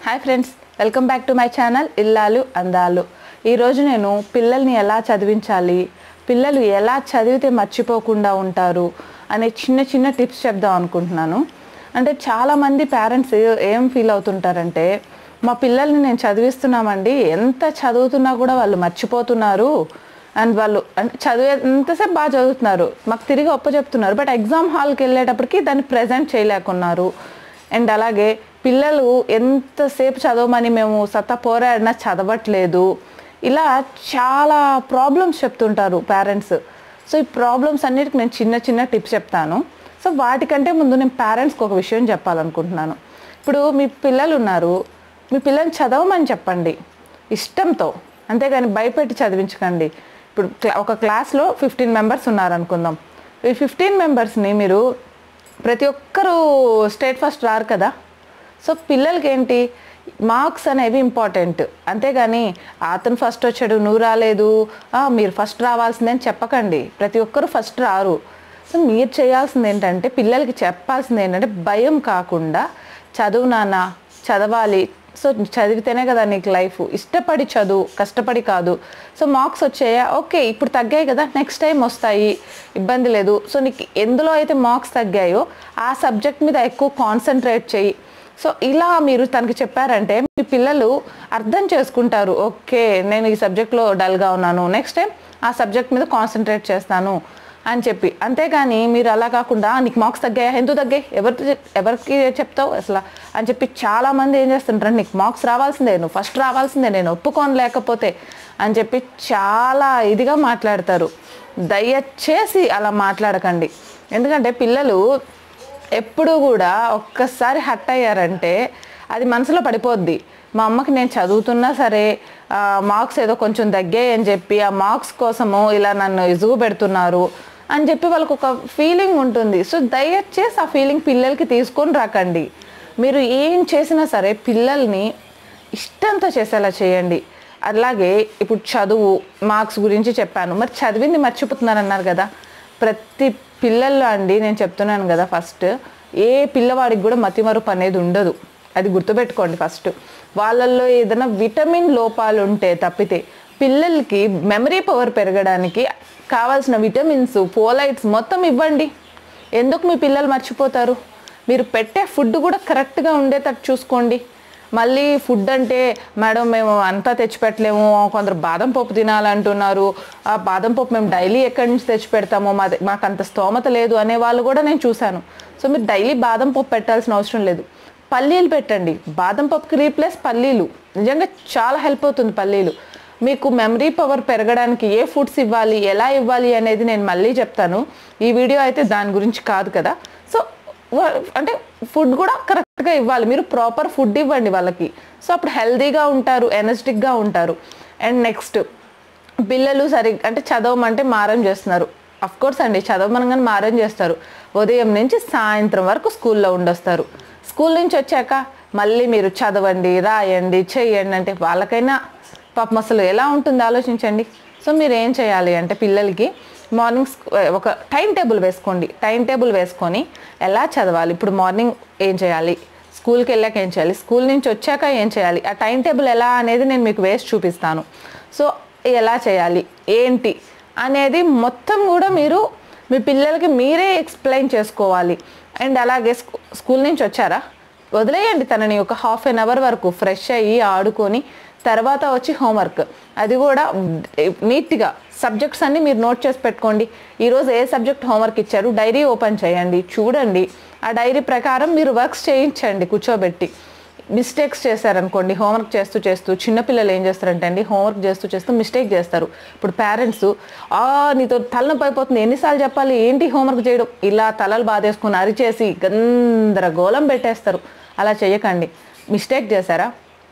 hi friends welcome back to my channel ఇల్లాలు అందాలు ఈరోజు నేను పిల్లల్ని ఎలా చదివించాలి పిల్లలు ఎలా చదివితే మర్చిపోకుండా ఉంటారు అనే చిన్న చిన్న టిప్స్ చెప్దాం అనుకుంటున్నాను అంటే చాలామంది పేరెంట్స్ ఏం ఫీల్ అవుతుంటారంటే మా పిల్లల్ని నేను చదివిస్తున్నామండి ఎంత చదువుతున్నా కూడా వాళ్ళు మర్చిపోతున్నారు అండ్ వాళ్ళు అంటే చదివే ఎంతసేపు బాగా చదువుతున్నారు మాకు తిరిగి ఒప్ప చెప్తున్నారు బట్ ఎగ్జామ్ హాల్కి వెళ్ళేటప్పటికి దాన్ని ప్రజెంట్ చేయలేకున్నారు అండ్ అలాగే పిల్లలు ఎంతసేపు చదవమని మేము సత్తా పోరాడినా చదవట్లేదు ఇలా చాలా ప్రాబ్లమ్స్ చెప్తుంటారు పేరెంట్స్ సో ఈ ప్రాబ్లమ్స్ అన్నిటికి నేను చిన్న చిన్న టిప్స్ చెప్తాను సో వాటికంటే ముందు నేను పేరెంట్స్కి ఒక విషయం చెప్పాలనుకుంటున్నాను ఇప్పుడు మీ పిల్లలు ఉన్నారు మీ పిల్లల్ని చదవమని చెప్పండి ఇష్టంతో అంతేగాని భయపెట్టి చదివించకండి ఇప్పుడు క్లా- ఒక క్లాస్లో ఫిఫ్టీన్ మెంబర్స్ ఉన్నారనుకుందాం ఈ ఫిఫ్టీన్ మెంబర్స్ని మీరు ప్రతి ఒక్కరూ స్టేట్ ఫస్ట్ రారు కదా సో పిల్లలకి ఏంటి మార్క్స్ అనేవి ఇంపార్టెంట్ అంతేగాని అతను ఫస్ట్ వచ్చాడు నువ్వు రాలేదు ఆ, మీరు ఫస్ట్ రావాల్సిందని చెప్పకండి ప్రతి ఒక్కరు ఫస్ట్ రారు సో మీరు చేయాల్సింది ఏంటంటే పిల్లలకి చెప్పాల్సింది ఏంటంటే భయం కాకుండా చదువు నాన్న చదవాలి సో చదివితేనే కదా నీకు లైఫ్ ఇష్టపడి చదువు కష్టపడి కాదు సో మార్క్స్ వచ్చాయా ఓకే ఇప్పుడు తగ్గాయి కదా నెక్స్ట్ టైం వస్తాయి ఇబ్బంది లేదు సో నీకు ఎందులో అయితే మార్క్స్ తగ్గాయో ఆ సబ్జెక్ట్ మీద ఎక్కువ కాన్సన్ట్రేట్ చేయి సో ఇలా మీరు తనకి చెప్పారంటే మీ పిల్లలు అర్థం చేసుకుంటారు ఓకే నేను ఈ సబ్జెక్ట్లో డల్గా ఉన్నాను నెక్స్ట్ టైం ఆ సబ్జెక్ట్ మీద కాన్సన్ట్రేట్ చేస్తాను అని చెప్పి అంతేగాని మీరు అలా కాకుండా "ఆ, నీకు మార్క్స్ తగ్గాయా ఎందుకు తగ్గాయి ఎవరికి ఎవరికి చెప్తావు అసలు అని చెప్పి చాలామంది ఏం చేస్తుంటారు నీకు మార్క్స్ రావాల్సిందే నువ్వు ఫస్ట్ రావాల్సిందే నేను ఒప్పుకోను లేకపోతే అని చెప్పి చాలా ఇదిగా మాట్లాడతారు దయచేసి అలా మాట్లాడకండి ఎందుకంటే పిల్లలు ఎప్పుడు కూడా ఒక్కసారి హట్ అయ్యారంటే అది మనసులో పడిపోద్ది మా అమ్మకి నేను చదువుతున్నా సరే మార్క్స్ ఏదో కొంచెం తగ్గాయి అని చెప్పి ఆ మార్క్స్ కోసము ఇలా నన్ను ఇసుగు పెడుతున్నారు అని చెప్పి వాళ్ళకు ఒక ఫీలింగ్ ఉంటుంది సో దయచేసి ఆ ఫీలింగ్ పిల్లలకి తీసుకొని రాకండి మీరు ఏం చేసినా సరే పిల్లల్ని ఇష్టంతో చేసేలా చేయండి అలాగే ఇప్పుడు చదువు మార్క్స్ గురించి చెప్పాను మరి చదివింది మర్చిపోతున్నారు అన్నారు కదా ప్రతి పిల్లల్లో అండి నేను చెప్తున్నాను కదా ఫస్ట్ ఏ పిల్లవాడికి కూడా మతిమరుపు అనేది ఉండదు అది గుర్తుపెట్టుకోండి ఫస్ట్ వాళ్ళల్లో ఏదైనా విటమిన్ లోపాలు ఉంటే తప్పితే పిల్లలకి మెమరీ పవర్ పెరగడానికి కావాల్సిన విటమిన్స్ ఫోలైట్స్ మొత్తం ఇవ్వండి ఎందుకు మీ పిల్లలు మర్చిపోతారు మీరు పెట్టే ఫుడ్ కూడా కరెక్ట్గా ఉండేటట్టు చూసుకోండి మళ్ళీ ఫుడ్ అంటే మేడం మేము అంతా తెచ్చిపెట్టలేము కొందరు బాదం పప్పు తినాలంటున్నారు ఆ బాదం పప్పు మేము డైలీ ఎక్కడి నుంచి తెచ్చి పెడతామో మాది మాకు అంత స్తోమత లేదు అనే వాళ్ళు కూడా నేను చూశాను సో మీరు డైలీ బాదం పప్పు పెట్టాల్సిన అవసరం లేదు పల్లీలు పెట్టండి బాదం పప్పుకి రీప్లేస్ పల్లీలు నిజంగా చాలా హెల్ప్ అవుతుంది పల్లీలు మీకు మెమరీ పవర్ పెరగడానికి ఏ ఫుడ్స్ ఇవ్వాలి ఎలా ఇవ్వాలి అనేది నేను మళ్ళీ చెప్తాను ఈ వీడియో అయితే దాని గురించి కాదు కదా సో వా- అంటే ఫుడ్ కూడా కరెక్ట్గా ఇవ్వాలి మీరు ప్రాపర్ ఫుడ్ ఇవ్వండి వాళ్ళకి సో అప్పుడు హెల్తీగా ఉంటారు ఎనర్జెటిక్గా ఉంటారు అండ్ నెక్స్ట్ పిల్లలు సరి అంటే చదవమంటే మారం చేస్తున్నారు అఫ్ కోర్స్ అండి చదవమనగానే మారం చేస్తారు ఉదయం నుంచి సాయంత్రం వరకు స్కూల్లో ఉండొస్తారు స్కూల్ నుంచి వచ్చాక మళ్ళీ మీరు చదవండి రాయండి చెయ్యండి అంటే వాళ్ళకైనా పాపం అసలు ఎలా ఉంటుంది ఆలోచించండి సో మీరు ఏం చేయాలి అంటే పిల్లలకి మార్నింగ్ ఒక టైం టేబుల్ వేసుకోండి టైం టేబుల్ వేసుకొని ఎలా చదవాలి ఇప్పుడు మార్నింగ్ ఏం చేయాలి స్కూల్కి వెళ్ళాక ఏం చేయాలి స్కూల్ నుంచి వచ్చాక ఏం చేయాలి ఆ టైం టేబుల్ ఎలా అనేది నేను మీకు వేసి చూపిస్తాను సో ఎలా చేయాలి ఏంటి అనేది మొత్తం కూడా మీరు మీ పిల్లలకి మీరే ఎక్స్ప్లెయిన్ చేసుకోవాలి అండ్ అలాగే స్కూ- స్కూల్ నుంచి వచ్చారా వదిలేయండి తనని ఒక హాఫ్ అన్ అవర్ వరకు ఫ్రెష్ అయ్యి ఆడుకొని తర్వాత వచ్చి హోంవర్క్ అది కూడా నీట్గా సబ్జెక్ట్స్ అన్ని మీరు నోట్ చేసి పెట్టుకోండి ఈరోజు ఏ సబ్జెక్ట్ హోంవర్క్ ఇచ్చారు డైరీ ఓపెన్ చేయండి చూడండి ఆ డైరీ ప్రకారం మీరు వర్క్స్ చేయించండి కూర్చోబెట్టి మిస్టేక్స్ చేశారనుకోండి హోంవర్క్ చేస్తూ చేస్తూ చిన్నపిల్లలు ఏం చేస్తారంటే అండి హోంవర్క్ చేస్తూ చేస్తూ మిస్టేక్ చేస్తారు ఇప్పుడు పేరెంట్స్ ఆ నీతో తలనొప్పి అయిపోతుంది ఎన్నిసార్లు చెప్పాలి ఏంటి హోంవర్క్ చేయడం ఇలా తలలు బాధేసుకుని అరిచేసి గందరగోళం పెట్టేస్తారు అలా చేయకండి మిస్టేక్ చేశారా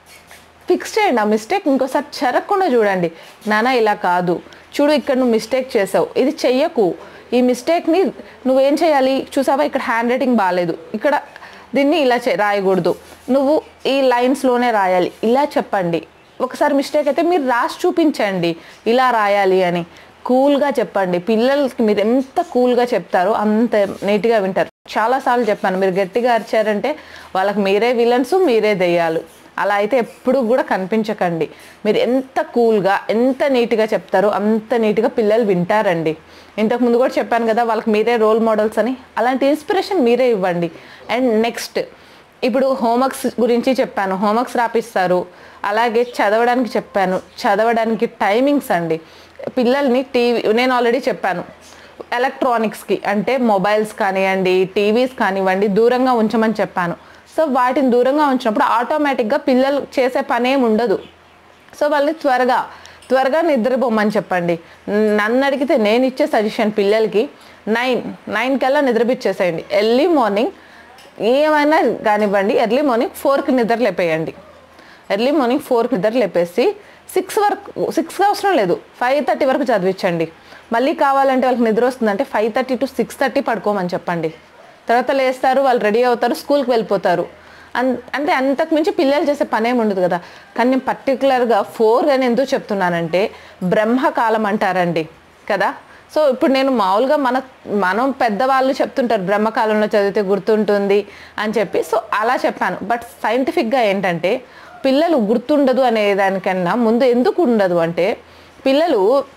ఫిక్స్ చేయండి ఆ మిస్టేక్ ఇంకోసారి చెరగకుండా చూడండి నాన్న ఇలా కాదు చూడు ఇక్కడ నువ్వు మిస్టేక్ చేసావు ఇది చెయ్యకు ఈ మిస్టేక్ని నువ్వేం చేయాలి చూసావా ఇక్కడ హ్యాండ్ రైటింగ్ బాగాలేదు ఇక్కడ దీన్ని ఇలా చే రాయకూడదు నువ్వు ఈ లైన్స్లోనే రాయాలి ఇలా చెప్పండి ఒకసారి మిస్టేక్ అయితే మీరు రాసి చూపించండి ఇలా రాయాలి అని కూల్గా చెప్పండి పిల్లలకి మీరు ఎంత కూల్గా చెప్తారో అంత నీట్గా వింటారు చాలాసార్లు చెప్పాను మీరు గట్టిగా అరిచారంటే వాళ్ళకి మీరే విలన్స్ మీరే దెయ్యాలు అలా అయితే ఎప్పుడు కూడా కనిపించకండి మీరు ఎంత కూల్గా ఎంత నీట్గా చెప్తారో అంత నీట్గా పిల్లలు వింటారండి ఇంతకు ముందు కూడా చెప్పాను కదా వాళ్ళకి మీరే రోల్ మోడల్స్ అని అలాంటి ఇన్స్పిరేషన్ మీరే ఇవ్వండి అండ్ నెక్స్ట్ ఇప్పుడు హోంవర్క్స్ గురించి చెప్పాను హోంవర్క్స్ రాపిస్తారు అలాగే చదవడానికి చెప్పాను చదవడానికి టైమింగ్స్ అండి పిల్లల్ని టీవీ నేను ఆల్రెడీ చెప్పాను ఎలక్ట్రానిక్స్కి అంటే మొబైల్స్ కానివ్వండి టీవీస్ కానివ్వండి దూరంగా ఉంచమని చెప్పాను సో వాటిని దూరంగా ఉంచినప్పుడు ఆటోమేటిక్గా పిల్లలు చేసే పనేం ఉండదు సో వాళ్ళని త్వరగా త్వరగా నిద్రపోమని చెప్పండి నన్ను అడిగితే నేను ఇచ్చే సజెషన్ పిల్లలకి నైన్ నైన్ కల్లా నిద్రపిచ్చేసేయండి ఎర్లీ మార్నింగ్ ఏమైనా కానివ్వండి ఎర్లీ మార్నింగ్ ఫోర్కి నిద్ర లేపేయండి ఎర్లీ మార్నింగ్ ఫోర్కి నిద్ర లేపేసి సిక్స్ వరకు సిక్స్కి అవసరం లేదు ఫైవ్ థర్టీ వరకు చదివించండి మళ్ళీ కావాలంటే వాళ్ళకి నిద్ర వస్తుందంటే five thirty to six thirty పడుకోమని చెప్పండి తర్వాత లేస్తారు వాళ్ళు రెడీ అవుతారు స్కూల్కి వెళ్ళిపోతారు అన్ అంటే అంతకు మించి పిల్లలు చేసే పనేం ఉండదు కదా కానీ నేను పర్టికులర్గా ఫోర్ అని ఎందుకు చెప్తున్నానంటే బ్రహ్మకాలం అంటారండి కదా సో ఇప్పుడు నేను మామూలుగా మన మనం పెద్దవాళ్ళు చెప్తుంటారు బ్రహ్మకాలంలో చదివితే గుర్తుంటుంది అని చెప్పి సో అలా చెప్పాను బట్ సైంటిఫిక్గా ఏంటంటే పిల్లలు గుర్తుండదు అనే దానికన్నా ముందు ఎందుకు ఉండదు అంటే పిల్లలు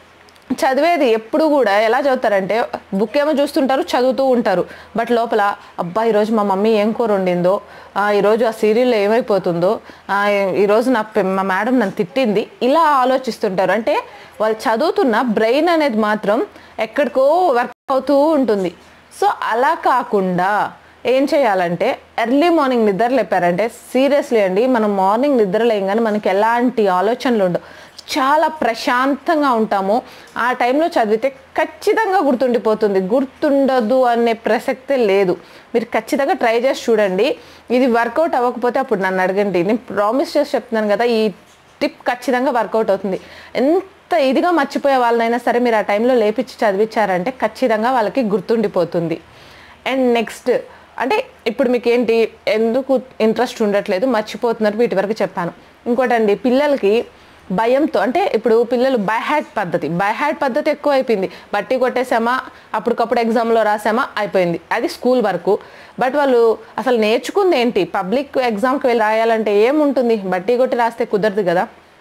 చదివేది ఎప్పుడు కూడా ఎలా చదువుతారంటే బుక్ ఏమో చూస్తుంటారు చదువుతూ ఉంటారు బట్ లోపల అబ్బా ఈరోజు మా మమ్మీ ఏం కూర వండిందో ఆ, ఈరోజు ఆ సీరియల్లో ఏమైపోతుందో ఆ, ఈరోజు నా పె- మా మేడం నన్ను తిట్టింది ఇలా ఆలోచిస్తుంటారు అంటే వాళ్ళు చదువుతున్న బ్రెయిన్ అనేది మాత్రం ఎక్కడికో వర్క్ అవుతూ ఉంటుంది సో అలా కాకుండా ఏం చేయాలంటే ఎర్లీ మార్నింగ్ నిద్ర లేపారంటే సీరియస్లీ అండి మనం మార్నింగ్ నిద్ర లేయగానే మనకి ఎలాంటి ఆలోచనలు ఉండవు చాలా ప్రశాంతంగా ఉంటాము ఆ టైంలో చదివితే ఖచ్చితంగా గుర్తుండిపోతుంది గుర్తుండదు అనే ప్రసక్తే లేదు మీరు ఖచ్చితంగా ట్రై చేసి చూడండి ఇది వర్కౌట్ అవ్వకపోతే అప్పుడు నన్ను అడగండి నేను ప్రామిస్ చేసి చెప్తున్నాను కదా ఈ టిప్ ఖచ్చితంగా వర్కౌట్ అవుతుంది ఎంత ఇదిగా మర్చిపోయే వాళ్ళనైనా సరే మీరు ఆ టైంలో లేపించి చదివించారంటే ఖచ్చితంగా వాళ్ళకి గుర్తుండిపోతుంది అండ్ నెక్స్ట్ అంటే ఇప్పుడు మీకు ఏంటి ఎందుకు ఇంట్రెస్ట్ ఉండట్లేదు మర్చిపోతున్నారు వీటి వరకు చెప్పాను ఇంకోటండి పిల్లలకి భయంతో అంటే ఇప్పుడు పిల్లలు బై హ్యాడ్ పద్ధతి బై హ్యాడ్ పద్ధతి ఎక్కువ అయిపోయింది బట్టి కొట్టేసామా అప్పటికప్పుడు ఎగ్జామ్లో రాసామా అయిపోయింది అది స్కూల్ వరకు బట్ వాళ్ళు అసలు నేర్చుకుంది ఏంటి పబ్లిక్ ఎగ్జామ్కి వెళ్ళి రాయాలంటే ఏముంటుంది బట్టి కొట్టి రాస్తే కుదరదు కదా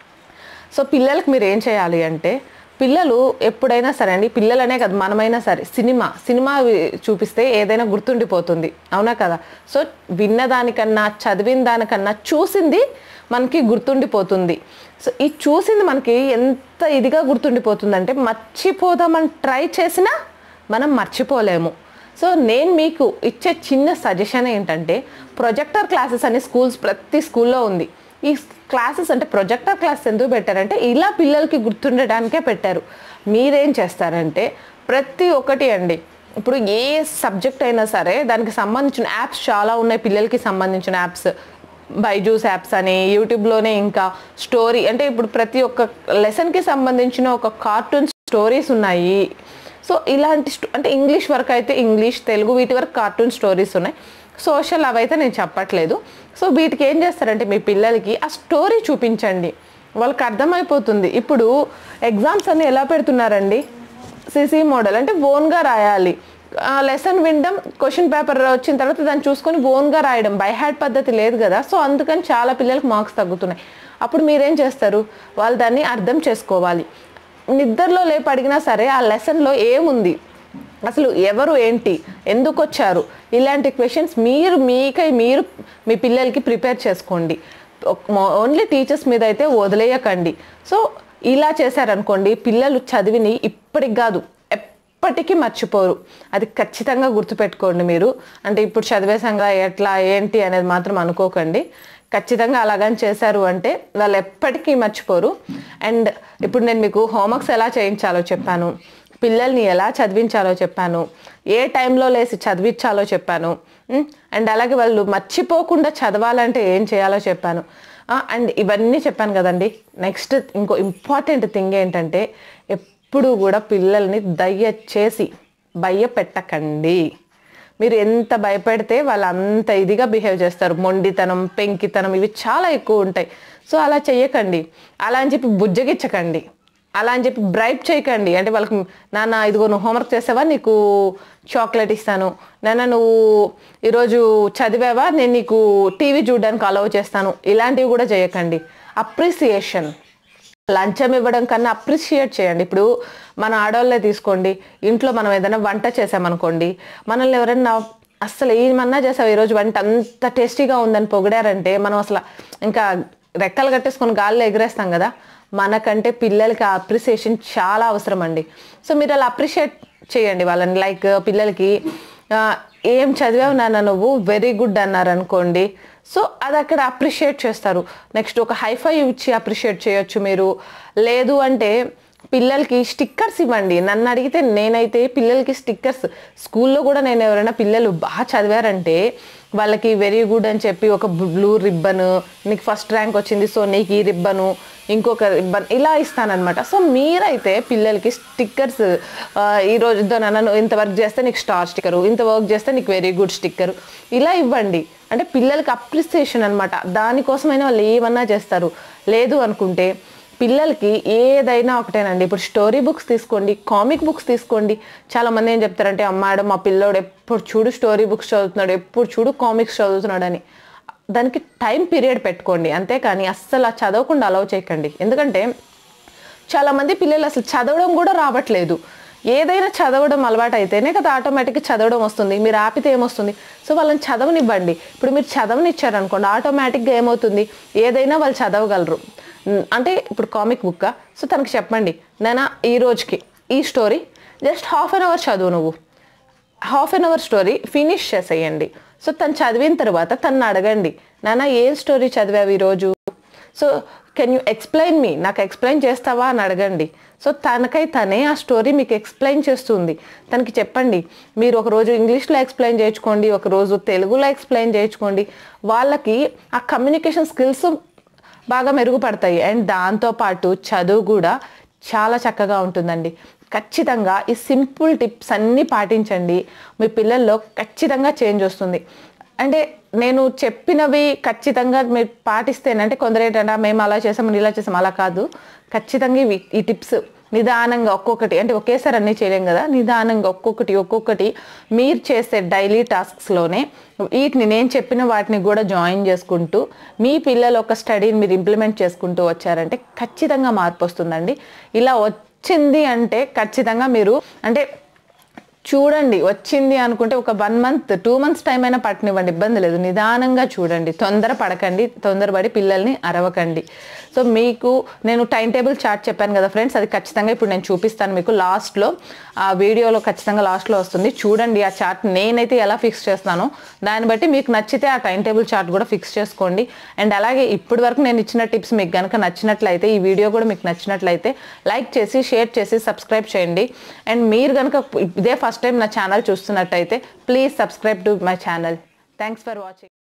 సో పిల్లలకి మీరు ఏం చేయాలి అంటే పిల్లలు ఎప్పుడైనా సరే అండి పిల్లలనే కదా మనమైనా సరే సినిమా సినిమా వి- చూపిస్తే ఏదైనా గుర్తుండిపోతుంది అవునా కదా సో విన్న దానికన్నా చదివిన దానికన్నా చూసింది మనకి గుర్తుండిపోతుంది సో ఈ చూసింది మనకి ఎంత ఇదిగా గుర్తుండిపోతుందంటే మర్చిపోదామని ట్రై చేసినా మనం మర్చిపోలేము సో నేను మీకు ఇచ్చే చిన్న సజెషన్ ఏంటంటే ప్రొజెక్టర్ క్లాసెస్ అని స్కూల్స్ ప్రతి స్కూల్లో ఉంది ఈ క్లాసెస్ అంటే ప్రొజెక్టర్ క్లాస్ ఎందుకు పెట్టారంటే ఇలా పిల్లలకి గుర్తుండడానికే పెట్టారు మీరేం చేస్తారంటే ప్రతి ఒక్కటి అండి ఇప్పుడు ఏ సబ్జెక్ట్ అయినా సరే దానికి సంబంధించిన యాప్స్ చాలా ఉన్నాయి పిల్లలకి సంబంధించిన యాప్స్ బైజూస్ యాప్స్ అని యూట్యూబ్లోనే ఇంకా స్టోరీ అంటే ఇప్పుడు ప్రతి ఒక్క లెసన్కి సంబంధించిన ఒక కార్టూన్ స్టోరీస్ ఉన్నాయి సో ఇలాంటి స్టో- అంటే ఇంగ్లీష్ వరకు అయితే ఇంగ్లీష్ తెలుగు వీటి వరకు కార్టూన్ స్టోరీస్ ఉన్నాయి సోషల్ అవైతే నేను చెప్పట్లేదు సో వీటికి ఏం చేస్తారంటే మీ పిల్లలకి ఆ స్టోరీ చూపించండి వాళ్ళకి అర్థమైపోతుంది ఇప్పుడు ఎగ్జామ్స్ అన్ని ఎలా పెడుతున్నారండి సిసి మోడల్ అంటే ఓన్గా రాయాలి లెసన్ వినడం క్వశ్చన్ పేపర్ వచ్చిన తర్వాత దాన్ని చూసుకొని ఓన్గా రాయడం బై హ్యాడ్ పద్ధతి లేదు కదా సో అందుకని చాలా పిల్లలకు మార్క్స్ తగ్గుతున్నాయి అప్పుడు మీరేం చేస్తారు వాళ్ళు దాన్ని అర్థం చేసుకోవాలి నిద్రలో లేపు అడిగినా సరే ఆ లెసన్లో ఏముంది అసలు ఎవరు ఏంటి ఎందుకు వచ్చారు ఇలాంటి క్వశ్చన్స్ మీరు మీకై మీరు మీ పిల్లలకి ప్రిపేర్ చేసుకోండి ఓన్లీ టీచర్స్ మీద అయితే వదిలేయకండి సో ఇలా చేశారనుకోండి పిల్లలు చదివిని ఇప్పటికి కాదు ఎప్పటికీ మర్చిపోరు అది ఖచ్చితంగా గుర్తుపెట్టుకోండి మీరు అంటే ఇప్పుడు చదివేసంగా ఎట్లా ఏంటి అనేది మాత్రం అనుకోకండి ఖచ్చితంగా అలాగని చేశారు అంటే వాళ్ళు ఎప్పటికీ మర్చిపోరు అండ్ ఇప్పుడు నేను మీకు హోంవర్క్స్ ఎలా చేయించాలో చెప్పాను పిల్లల్ని ఎలా చదివించాలో చెప్పాను ఏ టైంలో లేసి చదివించాలో చెప్పాను అండ్ అలాగే వాళ్ళు మర్చిపోకుండా చదవాలంటే ఏం చేయాలో చెప్పాను అండ్ ఇవన్నీ చెప్పాను కదండి నెక్స్ట్ ఇంకో ఇంపార్టెంట్ థింగ్ ఏంటంటే ఎప్పుడు కూడా పిల్లల్ని దయచేసి భయపెట్టకండి మీరు ఎంత భయపెడితే వాళ్ళు అంత ఇదిగా బిహేవ్ చేస్తారు మొండితనం పెంకితనం ఇవి చాలా ఎక్కువ ఉంటాయి సో అలా చెయ్యకండి అలా అని చెప్పి బుజ్జగించకండి అలా అని చెప్పి బ్రైప్ చేయకండి అంటే వాళ్ళకి నాన్న ఇదిగో నువ్వు హోంవర్క్ చేసావా నీకు చాక్లెట్ ఇస్తాను నాన్న నువ్వు ఈరోజు చదివావా నేను నీకు టీవీ చూడడానికి అలౌ చేస్తాను ఇలాంటివి కూడా చేయకండి అప్రిసియేషన్ లంచం ఇవ్వడం కన్నా అప్రిషియేట్ చేయండి ఇప్పుడు మన ఆడవాళ్ళే తీసుకోండి ఇంట్లో మనం ఏదైనా వంట చేసామనుకోండి మనల్ని ఎవరైనా అస్సలు ఏమన్నా చేసావు ఈరోజు వంట అంత టేస్టీగా ఉందని పొగిడారంటే మనం అసలు ఇంకా రెక్కలు కట్టేసుకొని గాల్లో ఎగిరేస్తాం కదా మనకంటే పిల్లలకి ఆ అప్రిసియేషన్ చాలా అవసరం అండి సో మీరు అలా అప్రిషియేట్ చేయండి వాళ్ళని లైక్ పిల్లలకి ఆ, ఏం చదివావు నాన్న నువ్వు వెరీ గుడ్ అన్నారు అనుకోండి సో అది అక్కడ అప్రిషియేట్ చేస్తారు నెక్స్ట్ ఒక హైఫై ఇచ్చి అప్రిషియేట్ చేయొచ్చు మీరు లేదు అంటే పిల్లలకి స్టిక్కర్స్ ఇవ్వండి నన్ను అడిగితే నేనైతే పిల్లలకి స్టిక్కర్స్ స్కూల్లో కూడా నేను ఎవరైనా పిల్లలు బాగా చదివారంటే వాళ్ళకి వెరీ గుడ్ అని చెప్పి ఒక బ్లూ రిబ్బన్ నీకు ఫస్ట్ ర్యాంక్ వచ్చింది సో నీకు ఈ రిబ్బను ఇంకొక రిబ్బన్ ఇలా ఇస్తానన్నమాట సో మీరైతే పిల్లలకి స్టిక్కర్స్ ఈ రోజుతో నన్ను ఇంత వర్క్ చేస్తే నీకు స్టార్ స్టిక్కరు ఇంత వర్క్ చేస్తే నీకు వెరీ గుడ్ స్టిక్కరు ఇలా ఇవ్వండి అంటే పిల్లలకి అప్రిసియేషన్ అనమాట దానికోసమైనా వాళ్ళు ఏమన్నా చేస్తారు లేదు అనుకుంటే పిల్లలకి ఏదైనా ఒకటేనండి ఇప్పుడు స్టోరీ బుక్స్ తీసుకోండి కామిక్ బుక్స్ తీసుకోండి చాలా మంది ఏం చెప్తారంటే అమ్మాడు మా పిల్లోడు ఎప్పుడు చూడు స్టోరీ బుక్స్ చదువుతున్నాడు ఎప్పుడు చూడు కామిక్స్ చదువుతున్నాడు అని దానికి టైం పీరియడ్ పెట్టుకోండి అంతేకాని అస్సలు ఆ చదవకుండా అలౌ చేయకండి ఎందుకంటే చాలామంది పిల్లలు అసలు చదవడం కూడా రావట్లేదు ఏదైనా చదవడం అలవాటు అయితేనే కదా ఆటోమేటిక్గా చదవడం వస్తుంది మీరు ఆపితే ఏమొస్తుంది సో వాళ్ళని చదవనివ్వండి ఇప్పుడు మీరు చదవనిచ్చారనుకోండి ఆటోమేటిక్గా ఏమవుతుంది ఏదైనా వాళ్ళు చదవగలరు ఉమ్, అంటే ఇప్పుడు కామిక్ బుక్ సో తనకి చెప్పండి నాన్న ఈ రోజుకి ఈ story just half an hour చదువు నువ్వు half an hour story finish చేసేయండి సో తను చదివిన తర్వాత తను అడగండి నాన్న ఏం స్టోరీ చదివావు ఈరోజు so can you explain me నాకు ఎక్స్ప్లెయిన్ చేస్తావా అని అడగండి సో తనకై తనే ఆ స్టోరీ మీకు ఎక్స్ప్లెయిన్ చేస్తుంది తనకి చెప్పండి మీరు ఒక రోజు ఇంగ్లీష్లో ఎక్స్ప్లెయిన్ చేయించుకోండి ఒక రోజు తెలుగులో ఎక్స్ప్లెయిన్ చేయించుకోండి వాళ్ళకి ఆ కమ్యూనికేషన్ స్కిల్స్ బాగా మెరుగుపడతాయి అండ్ దాంతోపాటు చదువు కూడా చాలా చక్కగా ఉంటుందండి ఖచ్చితంగా ఈ సింపుల్ టిప్స్ అన్నీ పాటించండి మీ పిల్లల్లో ఖచ్చితంగా చేంజ్ వస్తుంది అంటే నేను చెప్పినవి ఖచ్చితంగా మీరు పాటిస్తేనంటే కొందరు ఏంటంటే మేము అలా చేసాం ఇలా చేసాం అలా కాదు ఖచ్చితంగా ఇవి ఈ టిప్స్ నిదానంగా ఒక్కొక్కటి అంటే ఒకేసారి అన్నీ చేయలేం కదా నిదానంగా ఒక్కొక్కటి ఒక్కొక్కటి మీరు చేసే డైలీ టాస్క్స్లోనే వీటిని నేను చెప్పిన వాటిని కూడా జాయిన్ చేసుకుంటూ మీ పిల్లల ఒక స్టడీని మీరు ఇంప్లిమెంట్ చేసుకుంటూ వచ్చారంటే ఖచ్చితంగా మార్పు వస్తుందండి ఇలా వచ్చింది అంటే ఖచ్చితంగా మీరు అంటే చూడండి వచ్చింది అనుకుంటే ఒక one month two months time అయినా పట్టనివ్వండి ఇబ్బంది లేదు నిదానంగా చూడండి తొందర పడకండి తొందరపడి పిల్లల్ని అరవకండి సో మీకు నేను టైం టేబుల్ చార్ట్ చెప్పాను కదా ఫ్రెండ్స్ అది ఖచ్చితంగా ఇప్పుడు నేను చూపిస్తాను మీకు లాస్ట్లో ఆ వీడియోలో ఖచ్చితంగా లాస్ట్లో వస్తుంది చూడండి ఆ చార్ట్ నేనైతే ఎలా ఫిక్స్ చేస్తానో దాన్ని బట్టి మీకు నచ్చితే ఆ టైం టేబుల్ చార్ట్ కూడా ఫిక్స్ చేసుకోండి అండ్ అలాగే ఇప్పటి వరకు నేను ఇచ్చిన టిప్స్ మీకు కనుక నచ్చినట్లయితే ఈ వీడియో కూడా మీకు నచ్చినట్లయితే లైక్ చేసి షేర్ చేసి సబ్స్క్రైబ్ చేయండి అండ్ మీరు కనుక ఇదే ఫస్ట్ టైం నా ఛానల్ చూస్తున్నట్టయితే please subscribe to my channel thanks for watching